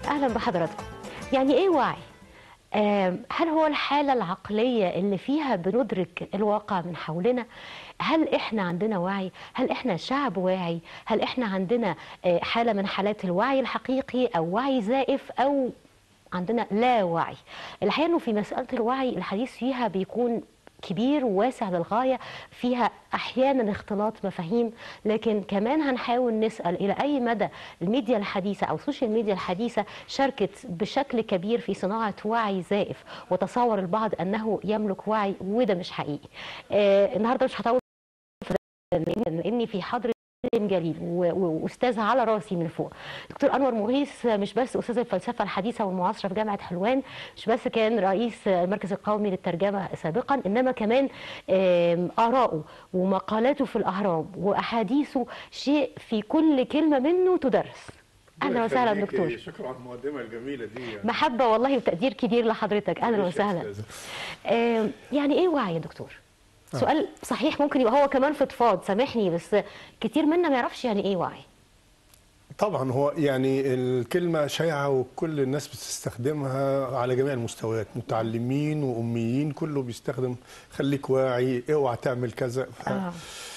اهلا بحضراتكم يعني ايه وعي آم، هل هو الحاله العقليه اللي فيها بندرك الواقع من حولنا هل احنا عندنا وعي هل احنا شعب واعي هل احنا عندنا آه، حاله من حالات الوعي الحقيقي او وعي زائف او عندنا لا وعي الحقيقه انه في مساله الوعي الحديث فيها بيكون كبير وواسع للغايه فيها احيانا اختلاط مفاهيم لكن كمان هنحاول نسال الى اي مدى الميديا الحديثه او السوشيال ميديا الحديثه شاركت بشكل كبير في صناعه وعي زائف وتصور البعض انه يملك وعي وده مش حقيقي. آه النهارده مش هطول في ده لان لاني في حضره جليل و- و- واستاذ على راسي من فوق دكتور انور مغيث مش بس استاذ الفلسفه الحديثه والمعاصره في جامعه حلوان مش بس كان رئيس المركز القومي للترجمه سابقا انما كمان آم، اراءه ومقالاته في الاهرام واحاديثه شيء في كل كلمه منه تدرس اهلا وسهلا يخليكي. دكتور شكرا على المقدمه الجميله دي يعني. محبه والله وتقدير كبير لحضرتك اهلا ماشي يا وسهلا أستاذة. آم، يعني ايه وعي يا دكتور سؤال صحيح ممكن يبقى هو كمان فضفاض سامحني بس كتير منا ما يعرفش يعني ايه وعي طبعا هو يعني الكلمة شائعة وكل الناس بتستخدمها على جميع المستويات متعلمين وأميين كله بيستخدم خليك واعي اوعى تعمل كذا ف... آه.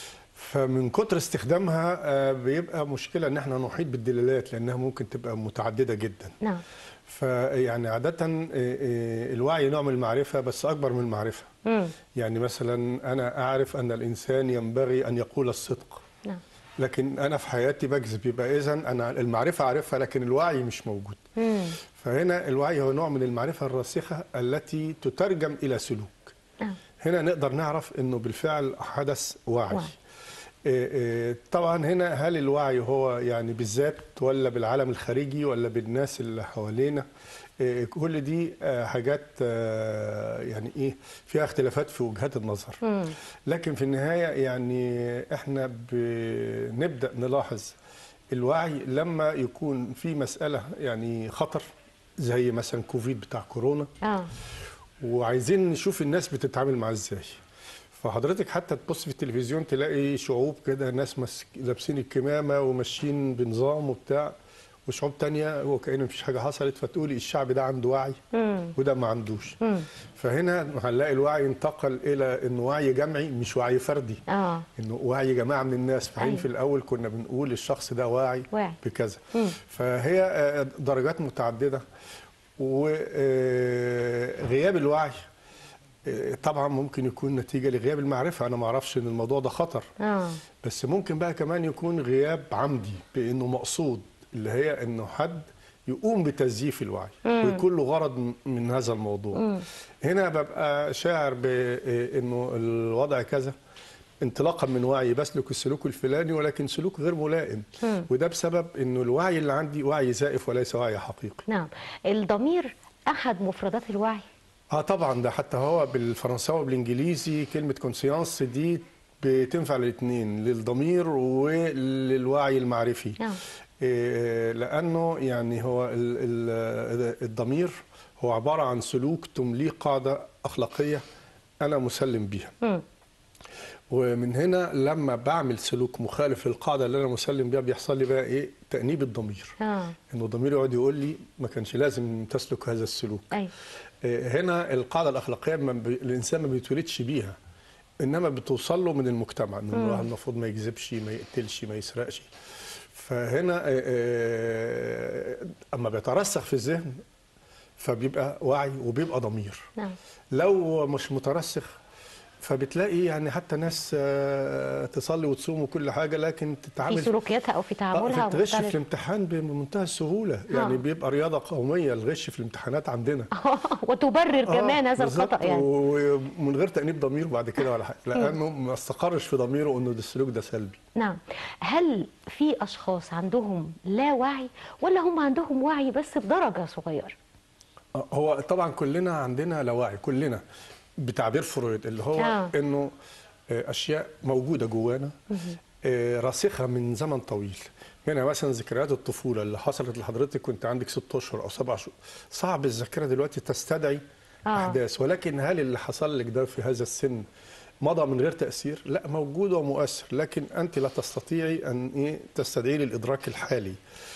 فمن كتر استخدامها آه، بيبقى مشكلة ان احنا نحيط بالدلالات لانها ممكن تبقى متعددة جدا نعم فيعني عادة آه، آه، الوعي نوع من المعرفة بس أكبر من المعرفة مم. يعني مثلا أنا أعرف أن الإنسان ينبغي أن يقول الصدق نعم لكن انا في حياتي بكذب يبقى اذا انا المعرفه عارفها لكن الوعي مش موجود مم. فهنا الوعي هو نوع من المعرفه الراسخه التي تترجم الى سلوك نعم هنا نقدر نعرف انه بالفعل حدث وعي وعي. إيه إيه طبعا هنا هل الوعي هو يعني بالذات ولا بالعالم الخارجي ولا بالناس اللي حوالينا إيه كل دي آه، حاجات آه، يعني ايه فيها اختلافات في وجهات النظر مم. لكن في النهاية يعني احنا بنبدأ نلاحظ الوعي لما يكون في مسألة يعني خطر زي مثلا كوفيد بتاع كورونا اه وعايزين نشوف الناس بتتعامل معاه ازاي فحضرتك حتى تبص في التلفزيون تلاقي شعوب كده ناس مس- لابسين الكمامة وماشيين بنظام وبتاع وشعوب تانية وكأن مفيش حاجة حصلت فتقولي الشعب ده عنده وعي مم. وده ما عندوش مم. فهنا هنلاقي الوعي انتقل الى انه وعي جمعي مش وعي فردي اه انه وعي جماعه من الناس فحين أيوة. في الاول كنا بنقول الشخص ده واعي واعي. بكذا مم. فهي آه، درجات متعدده وغياب الوعي آه، طبعا ممكن يكون نتيجه لغياب المعرفه انا ما اعرفش ان الموضوع ده خطر اه بس ممكن بقى كمان يكون غياب عمدي بانه مقصود اللي هي انه حد يقوم بتزييف الوعي ويكون له غرض من هذا الموضوع هنا ببقى شاعر بانه الوضع كذا انطلاقا من وعي بسلك السلوك الفلاني ولكن سلوك غير ملائم وده بسبب انه الوعي اللي عندي وعي زائف وليس وعي حقيقي نعم الضمير احد مفردات الوعي اه طبعا ده حتى هو بالفرنساوي وبالانجليزي كلمه كونسيانس دي بتنفع للاثنين للضمير وللوعي المعرفي نعم. إيه، لانه يعني هو ال- ال- الضمير هو عباره عن سلوك تمليه قاعده اخلاقيه انا مسلم بيها مم. ومن هنا لما بعمل سلوك مخالف للقاعده اللي انا مسلم بيها بيحصل لي بقى ايه تانيب الضمير اه انه الضمير يقعد يقول لي ما كانش لازم تسلك هذا السلوك ايوه إيه، هنا القاعده الاخلاقيه ما بي... الانسان ما بيتولدش بيها انما بتوصل له من المجتمع ان الواحد المفروض ما يكذبش ما يقتلش ما يسرقش فهنا إيه، إيه، اما بيترسخ في الذهن فبيبقى وعي وبيبقى ضمير نعم لو مش مترسخ فبتلاقي يعني حتى ناس آه، تصلي وتصوم وكل حاجه لكن في تتعامل سلوكياتها او في آه، تعاملها في الغش في مختلف. الامتحان بمنتهى السهوله يعني آه. بيبقى رياضه قوميه الغش في الامتحانات عندنا وتبرر كمان آه، هذا بالظبط، الخطا يعني ومن غير تأنيب ضمير بعد كده ولا حاجه لانه ما استقرش في ضميره انه ده السلوك ده سلبي نعم هل في اشخاص عندهم لا وعي ولا هم عندهم وعي بس بدرجه صغيره آه، هو طبعا كلنا عندنا لا وعي كلنا بتعبير فرويد اللي هو آه. انه آه، اشياء موجوده جوانا آه، راسخه من زمن طويل هنا مثلا ذكريات الطفوله اللي حصلت لحضرتك كنت عندك ست اشهر او سبع شهور صعب الذاكره دلوقتي تستدعي آه. احداث ولكن هل اللي حصل لك ده في هذا السن مضى من غير تاثير لا موجود ومؤثر لكن انت لا تستطيعي ان ايه تستدعيه للادراك الحالي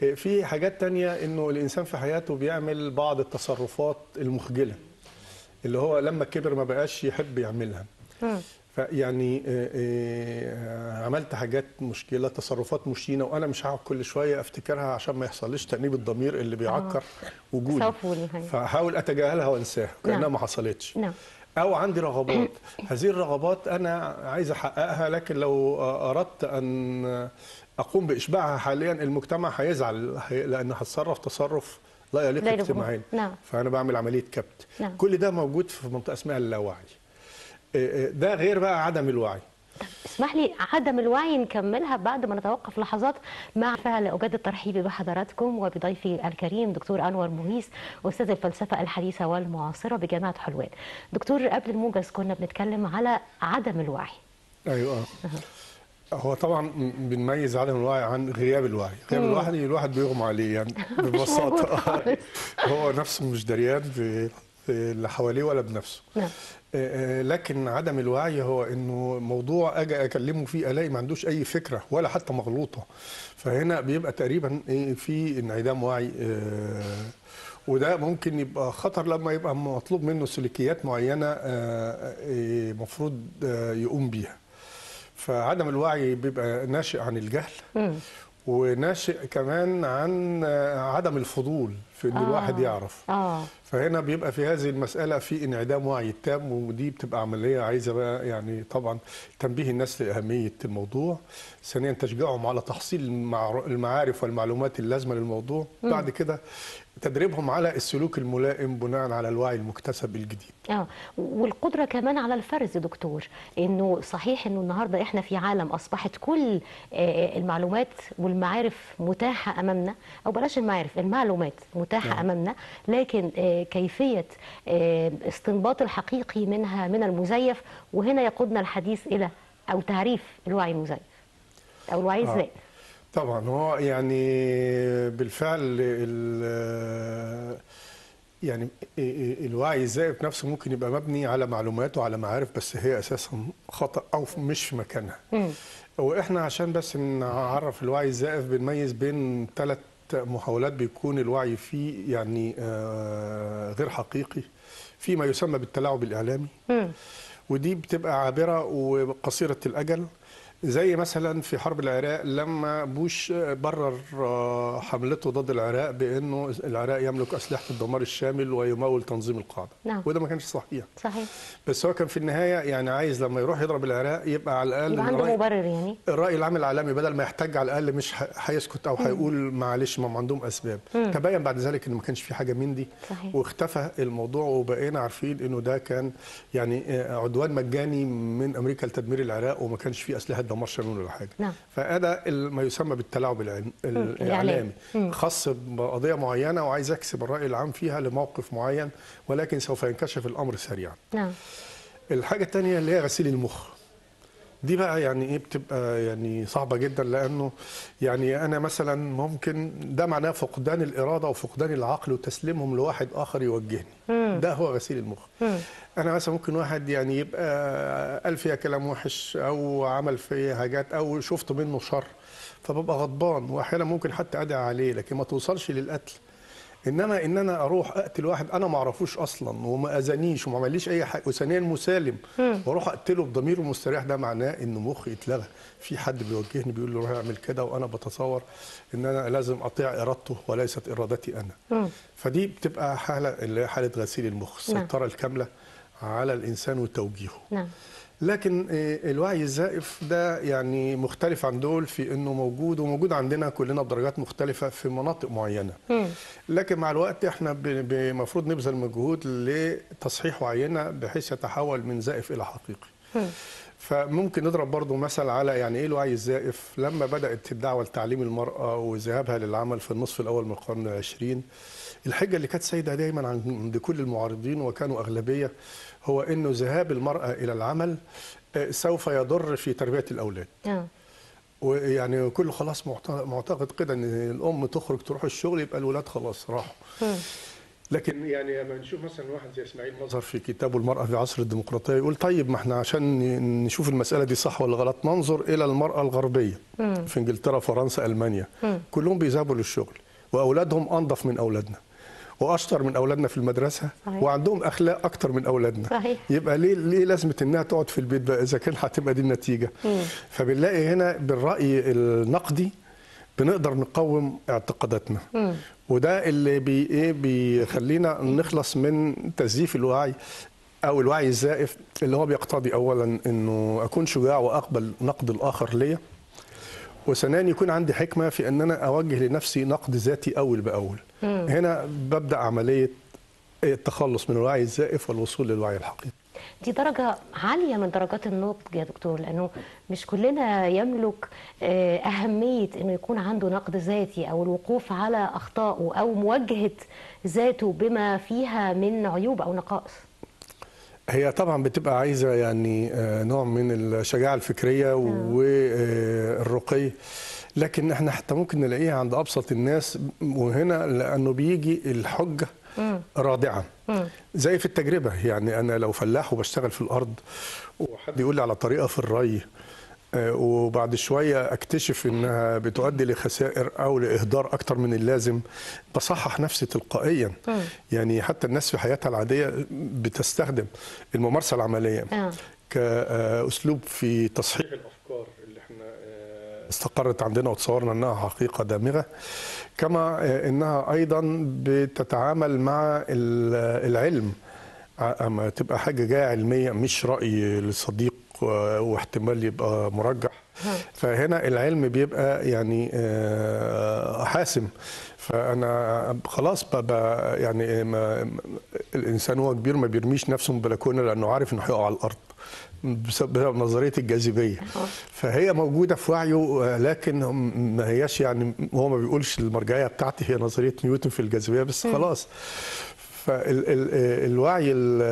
إيه، في حاجات تانية انه الانسان في حياته بيعمل بعض التصرفات المخجله اللي هو لما كبر ما بقاش يحب يعملها فيعني آه، آه، عملت حاجات مشكله تصرفات مشينه وانا مش هقعد كل شويه افتكرها عشان ما يحصليش تانيب الضمير اللي بيعكر وجودي سوف ونهاية. فاحاول اتجاهلها وانساها كانها نعم. ما حصلتش نعم. او عندي رغبات هذه الرغبات انا عايز احققها لكن لو اردت ان اقوم باشباعها حاليا المجتمع هيزعل هي- لان هتصرف تصرف لا يليق لا يليق اجتماعيا نعم. فانا بعمل عمليه كبت نعم. كل ده موجود في منطقه اسمها اللاوعي إيه إيه، ده غير بقى عدم الوعي اسمح لي عدم الوعي نكملها بعد ما نتوقف لحظات مع فعل أجدد ترحيبي بحضراتكم وبضيفي الكريم دكتور أنور مهيس أستاذ الفلسفة الحديثة والمعاصرة بجامعة حلوان دكتور قبل الموجز كنا بنتكلم على عدم الوعي ايوه هو طبعا م- بنميز عدم الوعي عن غياب الوعي غياب الوعي الواحد بيغمى عليه يعني موجود ببساطه خالص. هو نفسه مش دريان ب- باللي حواليه ولا بنفسه نعم. آه، آه، لكن عدم الوعي هو انه موضوع اجي اكلمه فيه الاقي ما عندوش اي فكره ولا حتى مغلوطه فهنا بيبقى تقريبا ايه في انعدام وعي آه، وده ممكن يبقى خطر لما يبقى مطلوب منه سلوكيات معينه المفروض يقوم بيها فعدم الوعي بيبقى ناشئ عن الجهل وناشئ كمان عن آه، عدم الفضول في ان آه. الواحد يعرف آه فهنا بيبقى في هذه المسألة في انعدام وعي تام ودي بتبقى عملية عايزة بقى يعني طبعا تنبيه الناس لأهمية الموضوع ثانيا تشجيعهم على تحصيل المعر- المعارف والمعلومات اللازمة للموضوع بعد كده تدريبهم على السلوك الملائم بناء على الوعي المكتسب الجديد اه والقدره كمان على الفرز دكتور انه صحيح انه النهارده احنا في عالم اصبحت كل آه، المعلومات والمعارف متاحه امامنا او بلاش المعارف المعلومات متاحه نعم. امامنا لكن آه، كيفيه آه، استنباط الحقيقي منها من المزيف وهنا يقودنا الحديث الى او تعريف الوعي المزيف او الوعي آه. الزائف طبعا هو يعني بالفعل ال- يعني الوعي الزائف نفسه ممكن يبقى مبني على معلومات وعلى معارف بس هي اساسا خطا او مش في مكانها واحنا عشان بس نعرف الوعي الزائف بنميز بين ثلاث محاولات بيكون الوعي فيه يعني آه، غير حقيقي في ما يسمى بالتلاعب الاعلامي ودي بتبقى عابره وقصيره الاجل زي مثلا في حرب العراق لما بوش برر آه، حملته ضد العراق بانه العراق يملك اسلحه الدمار الشامل ويمول تنظيم القاعده نعم. وده ما كانش صحيح صحيح بس هو كان في النهايه يعني عايز لما يروح يضرب العراق يبقى على الاقل يبقى عنده الرأي- مبرر يعني الراي العام العالمي بدل ما يحتج على الاقل مش ه- هيسكت او هيقول معلش ما هم عندهم اسباب تبين بعد ذلك ان ما كانش في حاجه من دي صحيح. واختفى الموضوع وبقينا عارفين انه ده كان يعني آه، عدوان مجاني من امريكا لتدمير العراق وما كانش فيه اسلحه دمار شامل ولا حاجه نعم. فهذا ال- ما يسمى بالتلاعب العلم- الإعلامي. الاعلامي خاص بقضيه معينه وعايز يكسب الراي العام فيها لموقف معين ولكن سوف ينكشف الامر سريعا نعم الحاجة التانية اللي هي غسيل المخ دي بقى يعني ايه بتبقى يعني صعبة جدا لأنه يعني أنا مثلا ممكن ده معناه فقدان الإرادة وفقدان العقل وتسليمهم لواحد آخر يوجهني ده هو غسيل المخ أنا مثلا ممكن واحد يعني يبقى قال فيها كلام وحش أو عمل فيا حاجات أو شفت منه شر فببقى غضبان وأحيانا ممكن حتى أدعي عليه لكن ما توصلش للقتل انما ان انا اروح اقتل واحد انا ما اعرفوش اصلا وما اذانيش وما عمليش اي حاجه وثانيا مسالم واروح اقتله بضميره المستريح ده معناه ان مخي اتلغى في حد بيوجهني بيقول لي روح اعمل كده وانا بتصور ان انا لازم اطيع ارادته وليست ارادتي انا فدي بتبقى حاله اللي هي حاله غسيل المخ نعم. السيطره الكامله على الانسان وتوجيهه نعم لكن آه، الوعي الزائف ده يعني مختلف عن دول في انه موجود وموجود عندنا كلنا بدرجات مختلفه في مناطق معينه لكن مع الوقت احنا ب- بمفروض نبذل مجهود لتصحيح وعينا بحيث يتحول من زائف الى حقيقي فممكن نضرب برضو مثل على يعني ايه الوعي الزائف لما بدات الدعوه لتعليم المراه وذهابها للعمل في النصف الاول من القرن العشرين الحجه اللي كانت سيده دايما عند كل المعارضين وكانوا اغلبيه هو انه ذهاب المراه الى العمل آه، سوف يضر في تربيه الاولاد اه ويعني كله خلاص معت- معتقد كده ان الام تخرج تروح الشغل يبقى الولاد خلاص راحوا لكن يعني لما نشوف مثلا واحد زي اسماعيل مظهر في كتابه المرأة في عصر الديمقراطية يقول طيب ما احنا عشان نشوف المسألة دي صح ولا غلط ننظر إلى المرأة الغربية في إنجلترا فرنسا ألمانيا كلهم بيذهبوا للشغل وأولادهم أنظف من أولادنا واشطر من اولادنا في المدرسه صحيح. وعندهم اخلاق اكتر من اولادنا صحيح. يبقى ليه ليه لازمه انها تقعد في البيت بقى اذا كان هتبقى دي النتيجه فبنلاقي هنا بالراي النقدي بنقدر نقوم اعتقاداتنا وده اللي بي ايه بيخلينا نخلص من تزييف الوعي او الوعي الزائف اللي هو بيقتضي اولا انه اكون شجاع واقبل نقد الاخر ليا وثانيا يكون عندي حكمه في ان انا اوجه لنفسي نقد ذاتي اول باول هنا ببدا عمليه التخلص من الوعي الزائف والوصول للوعي الحقيقي دي درجة عالية من درجات النضج يا دكتور لأنه مش كلنا يملك آه، أهمية أنه يكون عنده نقد ذاتي أو الوقوف على أخطائه أو مواجهة ذاته بما فيها من عيوب أو نقائص هي طبعا بتبقى عايزه يعني آه، نوع من الشجاعه الفكريه والرقي لكن احنا حتى ممكن نلاقيها عند ابسط الناس وهنا لانه بيجي الحجه رادعه زي في التجربه يعني انا لو فلاح وبشتغل في الارض وحد يقول لي على طريقه في الري آه، وبعد شويه اكتشف انها بتؤدي لخسائر او لاهدار اكتر من اللازم بصحح نفسي تلقائيا يعني حتى الناس في حياتها العاديه بتستخدم الممارسه العمليه آه. كاسلوب في تصحيح الافكار اللي احنا آه، استقرت عندنا وتصورنا انها حقيقه دامغه كما آه، انها ايضا بتتعامل مع ال- العلم ع- اما تبقى حاجه جايه علميه مش راي لصديق و- واحتمال يبقى مرجح فهنا العلم بيبقى يعني آه، حاسم فانا خلاص بقى يعني ما الانسان هو كبير ما بيرميش نفسه من البلكونه لانه عارف انه هيقع على الارض بسبب بسبب نظريه الجاذبيه فهي موجوده في وعيه لكن هم- ما هياش يعني هو ما بيقولش المرجعيه بتاعتي هي نظريه نيوتن في الجاذبيه بس خلاص فالوعي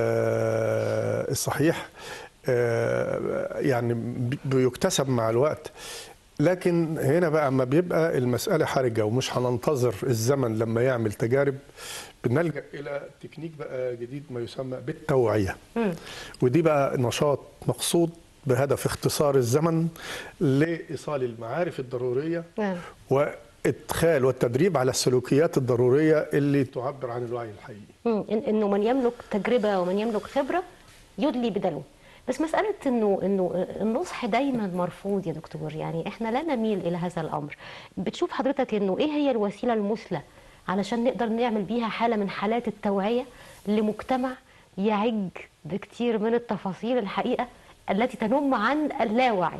الصحيح آه، يعني بي- بيكتسب مع الوقت لكن هنا بقى اما بيبقى المساله حرجه ومش هننتظر الزمن لما يعمل تجارب بنلجا الى تكنيك بقى جديد ما يسمى بالتوعيه ودي بقى نشاط مقصود بهدف اختصار الزمن لايصال المعارف الضروريه نعم. وادخال والتدريب على السلوكيات الضروريه اللي تعبر عن الوعي الحقيقي مم. إن- انه من يملك تجربه ومن يملك خبره يدلي بدلو بس مساله انه انه النصح دايما مرفوض يا دكتور يعني احنا لا نميل الى هذا الامر بتشوف حضرتك انه ايه هي الوسيله المثلى علشان نقدر نعمل بيها حاله من حالات التوعيه لمجتمع يعج بكتير من التفاصيل الحقيقه التي تنم عن اللاوعي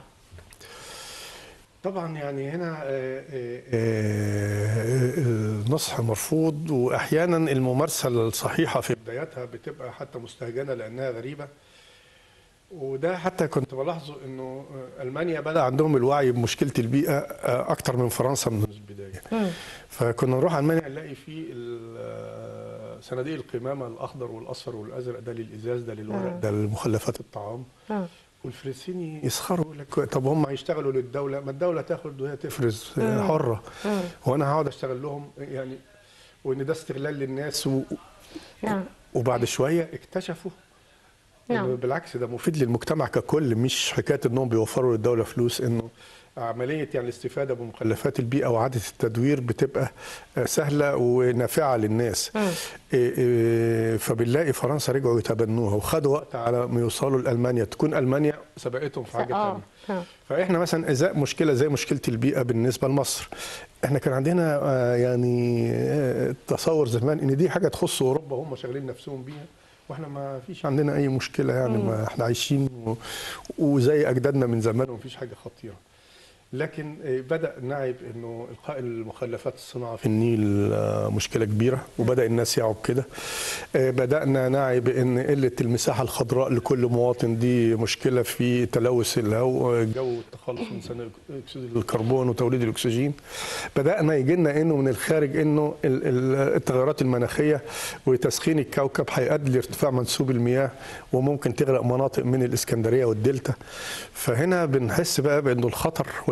طبعا يعني هنا آه، آه، آه، النصح مرفوض واحيانا الممارسه الصحيحه في بداياتها بتبقى حتى مستهجنه لانها غريبه وده حتى كنت بلاحظه انه آه، المانيا بدا عندهم الوعي بمشكله البيئه آه، اكتر من فرنسا من البدايه فكنا نروح المانيا نلاقي في ال- آه، صناديق القمامه الاخضر والاصفر والازرق ده للازاز ده للورق ده لمخلفات الطعام آه. والفلسطيني يسخروا يقول لك طب هم يشتغلوا للدوله ما الدوله تاخد وهي تفرز آه، حره وانا هقعد اشتغل لهم يعني وان ده استغلال للناس و... نعم وبعد شويه اكتشفوا نعم. إنه بالعكس ده مفيد للمجتمع ككل مش حكايه انهم بيوفروا للدوله فلوس انه عمليه يعني الاستفاده بمخلفات البيئه واعاده التدوير بتبقى آه، سهله ونافعه للناس إيه إيه فبنلاقي فرنسا رجعوا يتبنوها وخدوا وقت على ما يوصلوا لالمانيا تكون المانيا سبقتهم في حاجه اه ثانيه آه. فاحنا مثلا ازاء مشكله زي مشكله البيئه بالنسبه لمصر احنا كان عندنا آه، يعني آه، تصور زمان ان دي حاجه تخص اوروبا هم شغالين نفسهم بيها واحنا ما فيش عندنا اي مشكله يعني ما احنا عايشين و- وزي اجدادنا من زمان ومفيش حاجه خطيره لكن آه، بدا نعب انه القاء المخلفات الصناعه في النيل آه، مشكله كبيره وبدا الناس يعوا بكده آه، بدانا نعي بان قله المساحه الخضراء لكل مواطن دي مشكله في تلوث الهواء الجو والتخلص من ثاني اكسيد الكربون وتوليد الاكسجين بدانا يجي لنا انه من الخارج انه ال- ال- التغيرات المناخيه وتسخين الكوكب هيؤدي لارتفاع منسوب المياه وممكن تغرق مناطق من الاسكندريه والدلتا فهنا بنحس بقى بانه الخطر والشيء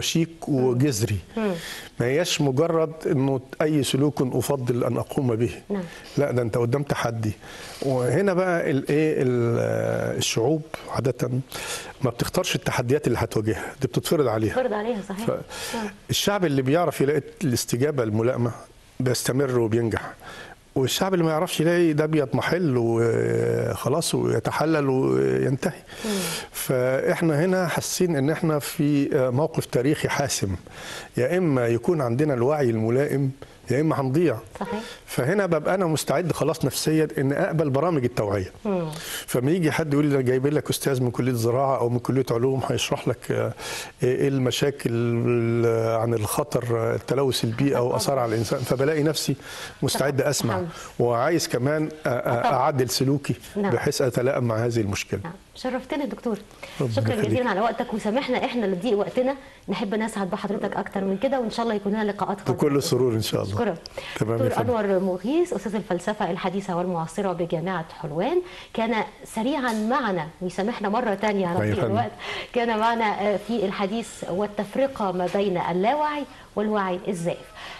شيك وجذري ما هياش مجرد انه اي سلوك افضل ان اقوم به نعم. لا ده انت قدام تحدي وهنا بقى الايه ال- الشعوب عاده ما بتختارش التحديات اللي هتواجهها دي بتتفرض عليها فرض عليها صحيح ف- الشعب اللي بيعرف يلاقي الاستجابه الملائمه بيستمر وبينجح والشعب اللي ما يعرفش يلاقي ده بيضمحل وخلاص ويتحلل وينتهي فاحنا هنا حاسين ان احنا في موقف تاريخي حاسم يا اما يكون عندنا الوعي الملائم يا اما هنضيع صحيح فهنا ببقى انا مستعد خلاص نفسيا ان اقبل برامج التوعيه فما يجي حد يقول لي انا جايب لك استاذ من كليه زراعه او من كليه علوم هيشرح لك آه، ايه المشاكل ال- عن الخطر آه، التلوث البيئه واثار على الانسان فبلاقي نفسي مستعد اسمع تحمس. وعايز كمان آه، آه، طبعا. اعدل سلوكي نعم. بحيث اتلائم مع هذه المشكله نعم شرفتنا يا دكتور ربنا شكرا يخليك. جزيلا على وقتك وسامحنا احنا اللي ضيق وقتنا نحب نسعد بحضرتك اكتر من كده وان شاء الله يكون لنا لقاءات قادمة. بكل سرور ان شاء الله شكرا تمام يا دكتور فندم. انور مغيث استاذ الفلسفه الحديثه والمعاصره بجامعه حلوان كان سريعا معنا ويسامحنا مره ثانيه على الله ضيق يخليك. الوقت كان معنا آه، في الحديث والتفرقه ما بين اللاوعي والوعي الزائف